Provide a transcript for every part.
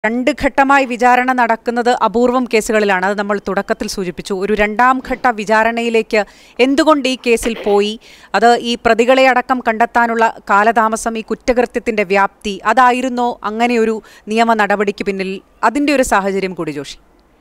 രണ്ട് ഘട്ടമായി വിചാരണ നടക്കുന്നത് അപൂർവം കേസുകളിലാണ് അത് നമ്മൾ തുടക്കത്തിൽ സൂചിപ്പിച്ചു ഒരു രണ്ടാം ഘട്ട വിചാരണയിലേക്ക് എന്തുകൊണ്ട് ഈ കേസിൽ പോയി അത് ഈ പ്രതികളെ അടക്കം കണ്ടെത്താനുള്ള കാലതാമസം ഈ കുറ്റകൃത്യത്തിന്റെ വ്യാപ്തി അതായിരുന്നോ അങ്ങനെയൊരു നിയമ നടപടിക്ക് പിന്നിൽ അതിന്റെ ഒരു സാഹചര്യം കൂടി ജോഷി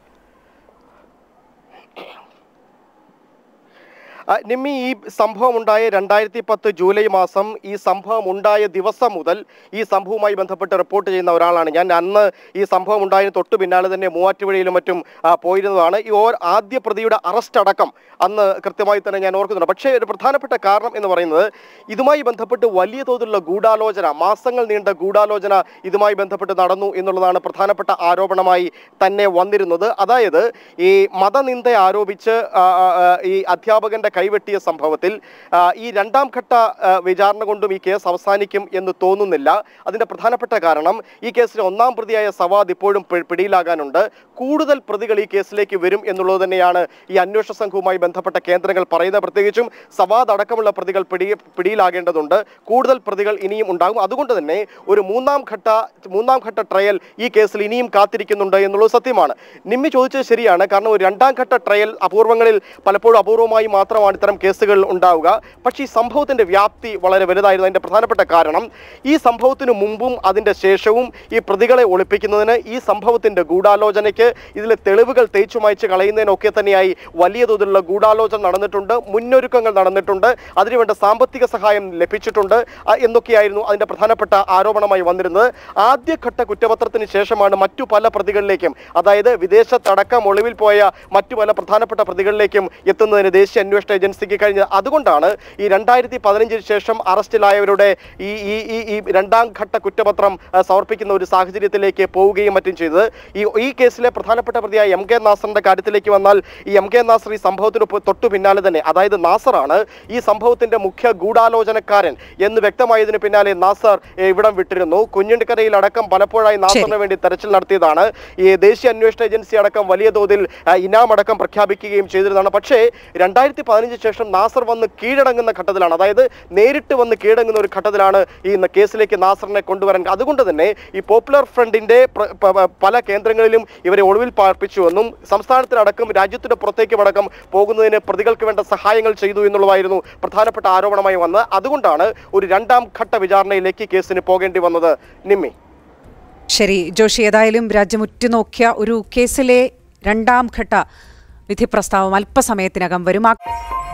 ആ, നിമ്മി ഈ സംഭവം ഉണ്ടായ രണ്ടായിരത്തി പത്ത് ജൂലൈ മാസം ഈ സംഭവം ഉണ്ടായ ദിവസം മുതൽ ഈ സംഭവവുമായി ബന്ധപ്പെട്ട് റിപ്പോർട്ട് ചെയ്യുന്ന ഒരാളാണ് ഞാൻ അന്ന് ഈ സംഭവം ഉണ്ടായതിന് തൊട്ടു പിന്നാലെ തന്നെ മൂവാറ്റുപുഴയിലും മറ്റും ആ, പോയിരുന്നതാണ് ഈ ഓർ ആദ്യ പ്രതിയുടെ അറസ്റ്റ് അടക്കം അന്ന് കൃത്യമായി തന്നെ ഞാൻ ഓർക്കുന്നുണ്ട് പക്ഷേ ഒരു പ്രധാനപ്പെട്ട കാരണം എന്ന് പറയുന്നത് ഇതുമായി ബന്ധപ്പെട്ട് വലിയ തോതിലുള്ള ഗൂഢാലോചന മാസങ്ങൾ നീണ്ട ഗൂഢാലോചന ഇതുമായി ബന്ധപ്പെട്ട് നടന്നു എന്നുള്ളതാണ് പ്രധാനപ്പെട്ട ആരോപണമായി തന്നെ വന്നിരുന്നത് അതായത് ഈ മതനിന്ദ ആരോപിച്ച് ആ, ആ, ആ, ഈ അധ്യാപകന്റെ കൈവെട്ടിയ സംഭവത്തിൽ ആ, ഈ രണ്ടാം ഘട്ട ആ, വിചാരണ കൊണ്ടും ഈ കേസ് അവസാനിക്കും എന്ന് തോന്നുന്നില്ല അതിന്റെ പ്രധാനപ്പെട്ട കാരണം ഈ കേസിലെ ഒന്നാം പ്രതിയായ സവാദ് ഇപ്പോഴും പി- പിടിയിലാകാനുണ്ട് കൂടുതൽ പ്രതികൾ ഈ കേസിലേക്ക് വരും എന്നുള്ളത് തന്നെയാണ് ഈ അന്വേഷണ സംഘവുമായി ബന്ധപ്പെട്ട കേന്ദ്രങ്ങൾ പറയുന്നത് പ്രത്യേകിച്ചും സവാദ് അടക്കമുള്ള പ്രതികൾ പിടി പിടിയിലാകേണ്ടതുണ്ട് കൂടുതൽ പ്രതികൾ ഇനിയും ഉണ്ടാകും അതുകൊണ്ട് തന്നെ ഒരു മൂന്നാം ഘട്ട മൂന്നാം ഘട്ട ട്രയൽ ഈ കേസിൽ ഇനിയും കാത്തിരിക്കുന്നുണ്ട് എന്നുള്ളത് സത്യമാണ് നിമ്മി ചോദിച്ചത് ശരിയാണ് കാരണം ഒരു രണ്ടാം ഘട്ട ട്രയൽ അപൂർവങ്ങളിൽ പലപ്പോഴും അപൂർവമായി മാത്രമാണ് ഇത്തരം കേസുകൾ ഉണ്ടാവുക പക്ഷേ ഈ സംഭവത്തിന്റെ വ്യാപ്തി വളരെ വലുതായിരുന്നു അതിന്റെ പ്രധാനപ്പെട്ട കാരണം ഈ സംഭവത്തിന് മുമ്പും അതിന്റെ ശേഷവും ഈ പ്രതികളെ ഒളിപ്പിക്കുന്നതിന് ഈ സംഭവത്തിന്റെ ഗൂഢാലോചനയ്ക്ക് ഇതിലെ തെളിവുകൾ തേച്ചു മായ്ച്ച് കളയുന്നതിനൊക്കെ തന്നെയായി വലിയ തോതിലുള്ള ഗൂഢാലോചന നടന്നിട്ടുണ്ട് മുന്നൊരുക്കങ്ങൾ നടന്നിട്ടുണ്ട് അതിനുവേണ്ട സാമ്പത്തിക സഹായം ലഭിച്ചിട്ടുണ്ട് ആ, എന്നൊക്കെയായിരുന്നു അതിന്റെ പ്രധാനപ്പെട്ട ആരോപണമായി വന്നിരുന്നത് ആദ്യഘട്ട കുറ്റപത്രത്തിന് ശേഷമാണ് മറ്റു പല പ്രതികളിലേക്കും അതായത് വിദേശത്തടക്കം ഒളിവിൽ പോയ മറ്റു പല പ്രധാനപ്പെട്ട പ്രതികളിലേക്കും എത്തുന്നതിന് ദേശീയ അന്വേഷണ ഏജൻസിക്ക് കഴിഞ്ഞത് അതുകൊണ്ടാണ് ഈ രണ്ടായിരത്തി പതിനഞ്ചിന് ശേഷം അറസ്റ്റിലായവരുടെ ഈ ഈ ഈ ഈ രണ്ടാം ഘട്ട കുറ്റപത്രം ആ, സമർപ്പിക്കുന്ന ഒരു സാഹചര്യത്തിലേക്ക് പോവുകയും മറ്റും ചെയ്തത് ഈ ഈ കേസിലെ പ്രധാനപ്പെട്ട പ്രതിയായ എം കെ നാസറിന്റെ കാര്യത്തിലേക്ക് വന്നാൽ ഈ എം കെ നാസർ ഈ സംഭവത്തിന് ഒപ്പ് തൊട്ടു പിന്നാലെ തന്നെ അതായത് നാസറാണ് ഈ സംഭവത്തിന്റെ മുഖ്യ ഗൂഢാലോചനക്കാരൻ എന്ന് വ്യക്തമായതിന് പിന്നാലെ നാസർ ഏ, ഇവിടം വിട്ടിരുന്നു കുഞ്ഞിണ്ടിക്കരയിൽ അടക്കം പലപ്പോഴായി നാസറിന് വേണ്ടി തെരച്ചിൽ നടത്തിയതാണ് ഈ ദേശീയ അന്വേഷണ ഏജൻസി അടക്കം വലിയ തോതിൽ ആ, ഇനാം അടക്കം പ്രഖ്യാപിക്കുകയും ചെയ്തിരുന്നതാണ് പക്ഷേ രണ്ടായിരത്തി പതിനഞ്ച് ശേഷം നാസർ വന്ന് കീഴടങ്ങുന്ന ഘട്ടത്തിലാണ് അതായത് നേരിട്ട് വന്ന് കീഴടങ്ങുന്ന ഒരു ഘട്ടത്തിലാണ് ഈ ന- കേസിലേക്ക് നാസറിനെ കൊണ്ടുവരാൻ അതുകൊണ്ട് തന്നെ ഈ പോപ്പുലർ ഫ്രണ്ടിന്റെ പ്ര- പ- പ- പല കേന്ദ്രങ്ങളിലും ഇവരെ ഒളിവിൽ പാർപ്പിച്ചുവെന്നും സംസ്ഥാനത്തിനടക്കം രാജ്യത്തിന്റെ പുറത്തേക്കും അടക്കം പോകുന്നതിന് പ്രതികൾക്ക് വേണ്ട സഹായങ്ങൾ ചെയ്തു എന്നുള്ളതായിരുന്നു പ്രധാനപ്പെട്ട ആരോപണമായി വന്നത് അതുകൊണ്ടാണ് ഒരു രണ്ടാം ഘട്ട വിചാരണയിലേക്ക് കേസിന് പോകേണ്ടി വന്നത് നിമ്മി ശരി ജോഷി ഏതായാലും രാജ്യം ഉറ്റുനോക്കിയ ഒരു കേസിലെ രണ്ടാം ഘട്ട വിധി പ്രസ്താവം അല്പസമയത്തിനകം വരും ആ